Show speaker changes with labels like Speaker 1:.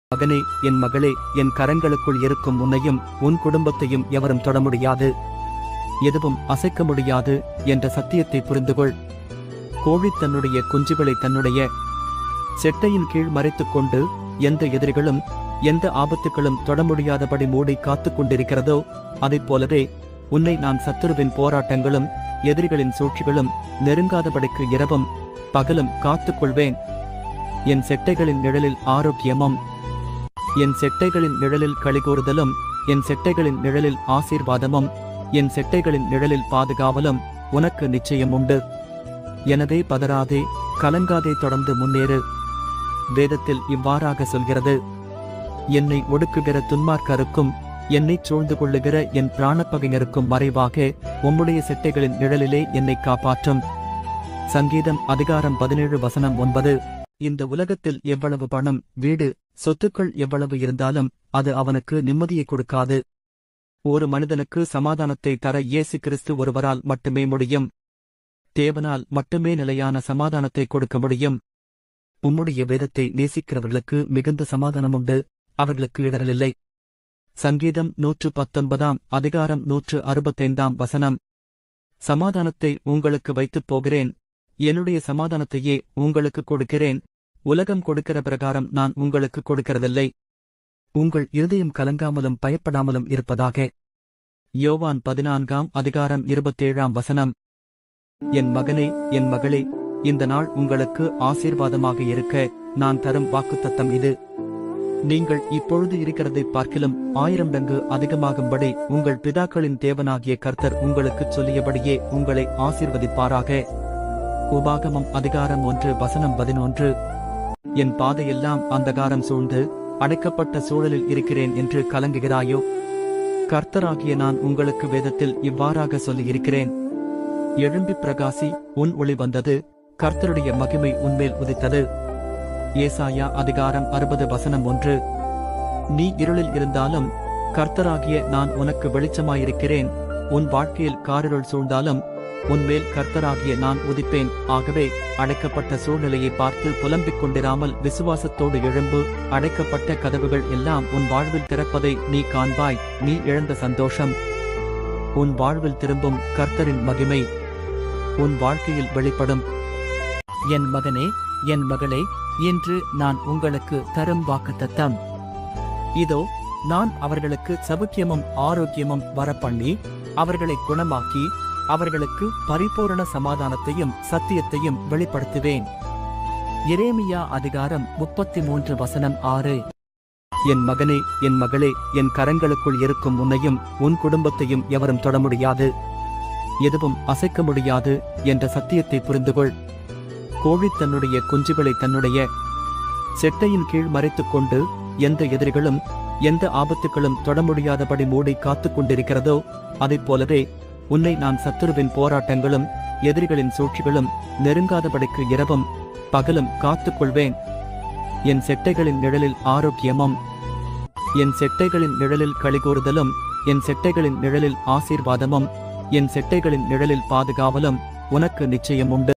Speaker 1: மகனே என் மகளே என் கரங்களுக்குள் இருக்கும் உன்னையும் உன் குடும்பத்தையும் எவரும் தொட முடியாது எதுவும் அசைக்க முடியாது என்ற சத்தியத்தை புரிந்துகொள் கோழி தன்னுடைய குஞ்சுகளை தன்னுடைய செட்டையின் கீழ் மறைத்துக் கொண்டு எந்த எதிரிகளும் எந்த ஆபத்துகளும் தொட முடியாதபடி மூடி காத்துக் கொண்டிருக்கிறதோ அதைப் போலவே உன்னை நான் சத்துருவின் போராட்டங்களும் எதிரிகளின் சூழ்ச்சிகளும் நெருங்காதபடிக்கு இரவும் பகலும் காத்துக் கொள்வேன் என் செட்டைகளின் நிழலில் ஆரோக்கியமும் என் செட்டைகளின் நிழலில் களிகூறுதலும் என் செட்டைகளின் நிழலில் ஆசீர்வாதமும் என் செட்டைகளின் நிழலில் பாதுகாவலும் உனக்கு நிச்சயம் உண்டு எனவே பதறாதே கலங்காதே தொடர்ந்து முன்னேறு வேதத்தில் இவ்வாறாக சொல்கிறது என்னை ஒடுக்குகிற துன்மார்க்கருக்கும் என்னைச் சூழ்ந்து கொள்ளுகிற என் பிராணப்பகைஞருக்கும் மறைவாக உம்முடைய செட்டைகளின் நிழலிலே என்னை காப்பாற்றும் சங்கீதம் அதிகாரம் பதினேழு வசனம் ஒன்பது இந்த உலகத்தில் எவ்வளவு பணம் வீடு சொத்துக்கள் எவ்வளவு இருந்தாலும் அது அவனுக்கு நிம்மதியை கொடுக்காது ஒரு மனிதனுக்கு சமாதானத்தை தர இயேசு கிறிஸ்து ஒருவரால் மட்டுமே முடியும் தேவனால் மட்டுமே நிலையான சமாதானத்தை கொடுக்க முடியும் உம்முடைய வேதத்தை நேசிக்கிறவர்களுக்கு மிகுந்த சமாதானம் உண்டு அவர்களுக்கு இடரலில்லை சங்கீதம் நூற்று பத்தொன்பதாம் அதிகாரம் நூற்று அறுபத்தைந்தாம் வசனம் சமாதானத்தை உங்களுக்கு வைத்துப் போகிறேன் என்னுடைய சமாதானத்தையே உங்களுக்கு கொடுக்கிறேன் உலகம் கொடுக்கிற பிரகாரம் நான் உங்களுக்கு கொடுக்கிறதில்லை உங்கள் இருதயம் கலங்காமலும் பயப்படாமலும் இருப்பதாக யோவான் பதினான்காம் அதிகாரம் இருபத்தேழாம் வசனம் என் மகனே என் மகளே இந்த நாள் உங்களுக்கு ஆசீர்வாதமாக இருக்க நான் தரும் வாக்குத்தத்தம் இது நீங்கள் இப்பொழுது இருக்கிறதை பார்க்கிலும் ஆயிரம் மடங்கு அதிகமாகும்படி உங்கள் பிதாக்களின் தேவனாகிய கர்த்தர் உங்களுக்குச் சொல்லியபடியே உங்களை ஆசீர்வதிப்பாராக உபாகமம் அதிகாரம் ஒன்று வசனம் பதினொன்று என் பாதையெல்லாம் அந்தகாரம் சூழ்ந்து அடைக்கப்பட்ட சூழலில் இருக்கிறேன் என்று கலங்குகிறாயோ கர்த்தராகிய நான் உங்களுக்கு வேதத்தில் இவ்வாறாக சொல்லியிருக்கிறேன் எழும்பி பிரகாசி உன் ஒளி வந்தது கர்த்தருடைய மகிமை உன்மேல் உதித்தது ஏசாயா அதிகாரம் அறுபது வசனம் ஒன்று நீ இருளில் இருந்தாலும் கர்த்தராகிய நான் உனக்கு வெளிச்சமாயிருக்கிறேன் உன் வாழ்க்கையில் காரிருள் சூழ்ந்தாலும் உன்மேல் கர்த்தராகிய நான் உதிப்பேன் ஆகவே அடைக்கப்பட்ட சூழ்நிலையை பார்த்து புலம்பிக் கொண்டிராமல் விசுவாசத்தோடு எழும்பு அடைக்கப்பட்ட கதவுகள் எல்லாம் உன் வாழ்வில் திறப்பதை நீ காண்பாய் நீ இழந்த சந்தோஷம் உன் வாழ்வில் திரும்பும் கர்த்தரின் மகிமை உன் வாழ்க்கையில் வெளிப்படும் என் மகனே என் மகளே இன்று நான் உங்களுக்கு தரும் வாக்குத்தத்தம் இதோ நான் அவர்களுக்கு சவுக்கியமும் ஆரோக்கியமும் வரப்பண்ணி அவர்களை குணமாக்கி அவர்களுக்கு பரிபூரண சமாதானத்தையும் சத்தியத்தையும் வெளிப்படுத்துவேன் எரேமியா அதிகாரம் முப்பத்தி மூன்று வசனம் ஆறு என் மகனே என் மகளே என் கரங்களுக்குள் இருக்கும் உன்னையும் உன் குடும்பத்தையும் எவரும் தொட முடியாது எதுவும் அசைக்க முடியாது என்ற சத்தியத்தை புரிந்துகொள் கோழி தன்னுடைய குஞ்சுகளை தன்னுடைய செட்டையின் கீழ் மறைத்துக் கொண்டு எந்த எதிரிகளும் எந்த ஆபத்துகளும் தொட முடியாதபடி மூடி காத்துக் கொண்டிருக்கிறதோ அதைப் போலவே உன்னை நான் சத்துருவின் போராட்டங்களும் எதிரிகளின் சூழ்ச்சிகளும் நெருங்காதபடிக்கு இரவும் பகலும் காத்துக் கொள்வேன் என் செட்டைகளின் நிழலில் ஆரோக்கியமும் என் செட்டைகளின் நிழலில் களிகூறுதலும் என் செட்டைகளின் நிழலில் ஆசீர்வாதமும் என் செட்டைகளின் நிழலில் பாதுகாவலும் உனக்கு நிச்சயம் உண்டு